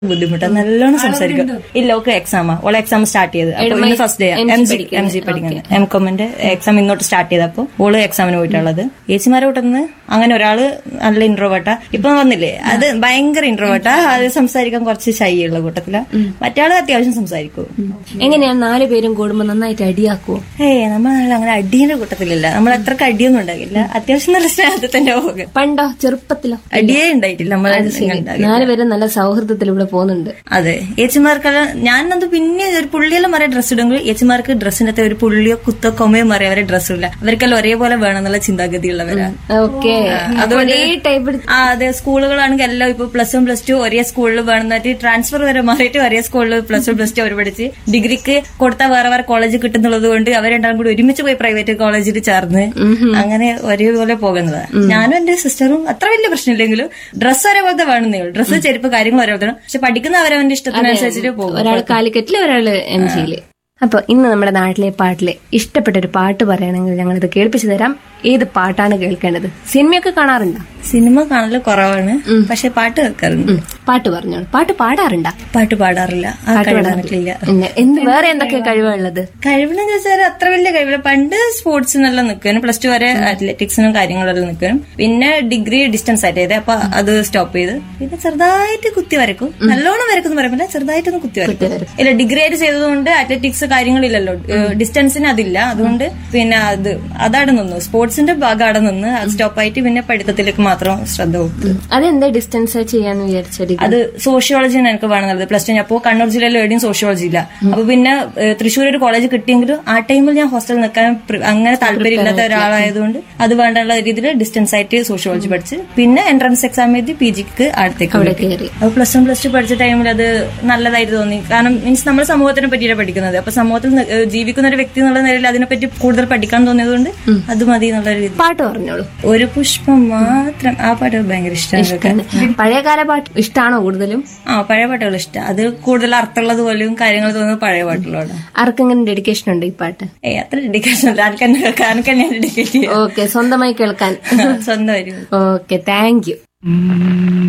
ബുദ്ധിമുട്ടാണ് നല്ലോണം സംസാരിക്കും ഇല്ല ഓക്കെ എക്സാമാ ഓളെ എക്സാം സ്റ്റാർട്ട് ചെയ്ത് അപ്പൊ ഇന്ന് first day M G M G പഠിക്കുന്നത് എം കോമിന്റെ എക്സാം ഇങ്ങോട്ട് സ്റ്റാർട്ട് ചെയ്തപ്പോ ഓള് എക്സാമിന് പോയിട്ടുള്ളത് ചേച്ചിമാരെ കൂട്ടുന്ന അങ്ങനെ ഒരാള് നല്ല ഇൻട്രോവേർട്ടാ ഇപ്പൊ വന്നില്ലേ അത് ഭയങ്കര ഇൻട്രോവേർട്ടാ അത് സംസാരിക്കാൻ കുറച്ച് ഷൈ ഉള്ള കൂട്ടത്തില മറ്റാള് അത്യാവശ്യം സംസാരിക്കും എങ്ങനെയാണ് നാല് പേരും കൂടുമ്പോ നന്നായിട്ട് അടിയാക്കുവോ ഏയ് നമ്മൾ അങ്ങനെ അടിയുടെ കൂട്ടത്തിലില്ല നമ്മൾ അത്രക്ക് അടിയൊന്നും ഉണ്ടാകില്ല അത്യാവശ്യം നല്ല സ്നേഹത്തിൽ തന്നെ പോകും പണ്ടോ ചെറുപ്പത്തിലോ അടിയേ ഉണ്ടായിട്ടില്ല നമ്മളെ ഉണ്ടാകില്ല. നാല് പേരും നല്ല സൗഹൃദത്തിലൂടെ പോകുന്നുണ്ട് അതെ ഏച്ചിമാർക്കെല്ലാം ഞാനത് പിന്നെ ഒരു പുള്ളിയെല്ലാം മറിയ ഡ്രസ്സ് ഇടുമെങ്കിൽ ഏച്ചിമാർക്ക് ഡ്രസ്സിന്റെ അകത്ത് ഒരു പുള്ളിയോ കുത്തോ കൊമയോ മറിയ അവരെ ഡ്രസ്സ് ഇല്ല അവർക്കെല്ലാം ഒരേപോലെ വേണം എന്നുള്ള ചിന്താഗതിയുള്ളവരാ ഓക്കെ ഒരേ ടൈപ്പ് ആ അതെ സ്കൂളുകളാണെങ്കിൽ എല്ലാം ഇപ്പൊ പ്ലസ് വൺ പ്ലസ് ടു ഒരേ സ്കൂളിൽ വേണമെന്നിട്ട് ട്രാൻസ്ഫർ വരെ മാറിയിട്ട് ഒരേ സ്കൂളിൽ പ്ലസ് വൺ പ്ലസ് ടു അവർ പഠിച്ച് ഡിഗ്രിക്ക് കൊടുത്താൽ വേറെ വേറെ കോളേജ് കിട്ടുന്നുള്ളത് കൊണ്ട് അവർ രണ്ടാളും കൂടി ഒരുമിച്ച് പോയി പ്രൈവറ്റ് കോളേജിൽ ചേർന്ന് അങ്ങനെ ഒരേപോലെ പോകുന്നതാ ഞാനും എന്റെ സിസ്റ്ററും അത്ര വലിയ പ്രശ്നമില്ലെങ്കിലും ഡ്രസ്സ് ഒരേപോലത്തെ വേണമെന്നേ ഉള്ളൂ ഡ്രസ്സ് ചെരുപ്പ് കാര്യങ്ങൾ ഒരേപോലത്തെ പക്ഷെ പഠിക്കുന്ന അവരവന്റെ ഇഷ്ടത്തിനനുസരിച്ചിട്ട് പോകും ഒരാൾ കാലിക്കറ്റില് ഒരാള് എം ജിയില് അപ്പൊ ഇന്ന് നമ്മുടെ നാട്ടിലെ പാട്ടിലെ ഇഷ്ടപ്പെട്ട ഒരു പാട്ട് പറയുകയാണെങ്കിൽ ഞങ്ങളിത് കേൾപ്പിച്ചു തരാം ഏത് പാട്ടാണ് കേൾക്കേണ്ടത് സിനിമയൊക്കെ കാണാറുണ്ടോ സിനിമ കാണല് കുറവാണ് പക്ഷെ പാട്ട് കേൾക്കാറുണ്ട് പാട്ട് പറഞ്ഞോളൂ പാട്ട് പാടാറുണ്ടാ പാട്ട് പാടാറില്ല ആ കഴിവ് എനിക്കില്ല പിന്നെ എന്ത് വേറെ എന്തൊക്കെ കഴിവുള്ളത് കഴിവെന്ന് ചോദിച്ചാൽ അത്ര വലിയ കഴിവില്ല പണ്ട് സ്പോർട്സിനെല്ലാം നിൽക്കാനും പ്ലസ് ടു വരെ അത്ലറ്റിക്സിനും കാര്യങ്ങളെല്ലാം നിൽക്കാനും പിന്നെ ഡിഗ്രി ഡിസ്റ്റൻസ് ആയിട്ട് ചെയ്തേ അപ്പൊ അത് സ്റ്റോപ്പ് ചെയ്ത് പിന്നെ ചെറുതായിട്ട് കുത്തി വരക്കും നല്ലോണം വരക്കും പറയാൻ ചെറുതായിട്ടൊന്ന് കുത്തി വരക്കും ഇല്ല ഡിഗ്രി ആയിട്ട് ചെയ്തതുകൊണ്ട് അത്ലറ്റിക്സ് കാര്യങ്ങളില്ലല്ലോ ഡിസ്റ്റൻസിന് അതില്ല അതുകൊണ്ട് പിന്നെ അത് അതവിടെ നിന്നു സ്പോർട്സിന്റെ ഭാഗം അവിടെ നിന്ന് അത് സ്റ്റോപ്പ് ആയിട്ട് പിന്നെ പഠിത്തത്തിലേക്ക് മാത്രം ശ്രദ്ധ കൊടുത്തു അതെന്താ ഡിസ്റ്റൻസ് ചെയ്യാന്ന് വിചാരിച്ചത് അത് സോഷ്യോളജിയാണ് എനിക്ക് വേണമെന്നുള്ളത് പ്ലസ് ടു അപ്പോ കണ്ണൂർ ജില്ലയിൽ എവിടെയും സോഷ്യോളജി ഇല്ല അപ്പൊ പിന്നെ ഏഹ്, തൃശ്ശൂർ ഒരു കോളേജ് കിട്ടിയെങ്കിലും ആ ടൈമിൽ ഞാൻ ഹോസ്റ്റലിൽ നിൽക്കാൻ പ്രി- അങ്ങനെ താല്പര്യമില്ലാത്ത ഒരാളായതുകൊണ്ട് അത് വേണ്ടുള്ള രീതിയിൽ ഡിസ്റ്റൻസ് ആയിട്ട് സോഷ്യോളജി പഠിച്ച് പിന്നെ എൻട്രൻസ് എക്സാം എഴുതി പി ജിക്ക് അടുത്തേക്ക് അവിടെ പോയി. കയറി അപ്പൊ പ്ലസ് വൺ പ്ലസ് ടു പഠിച്ച ടൈമിൽ അത് നല്ലതായിട്ട് തോന്നി കാരണം മീൻസ് നമ്മൾ സമൂഹത്തിനെ പറ്റിയാണ് പഠിക്കുന്നത് അപ്പൊ സമൂഹത്തിൽ നി- ഏഹ്, ജീവിക്കുന്ന ഒരു വ്യക്തി എന്നുള്ള നിലയിൽ അതിനെപ്പറ്റി കൂടുതൽ പഠിക്കാൻ തോന്നിയതുകൊണ്ട് അത് മതി എന്നുള്ള രീതി പാട്ട് പറഞ്ഞോളൂ ഒരു പുഷ്പം മാത്രം ആ പാട്ട് ഭയങ്കര ഇഷ്ടമാണ് പഴയകാല പാട്ട് ഇഷ്ടമാണോ കൂടുതലും ആ പഴയ പാട്ടുകൾ ഇഷ്ടം അത് കൂടുതൽ അർത്ഥമുള്ളത് പോലെയും കാര്യങ്ങൾ തോന്നുന്നത് പഴയ പാട്ടുകളോട് ആർക്കെങ്കിലും ഡെഡിക്കേഷൻ ഉണ്ട് ഈ പാട്ട് ഏ അത്ര ഡെഡിക്കേഷൻ ഇല്ല ആൾക്ക് തന്നെ കേൾക്കാം ആൾക്ക് തന്നെ ഡെഡിക്കേറ്റ് ചെയ്യാം ഓക്കെ സ്വന്തമായി കേൾക്കാൻ സ്വന്തം വരും ഓക്കെ താങ്ക് യു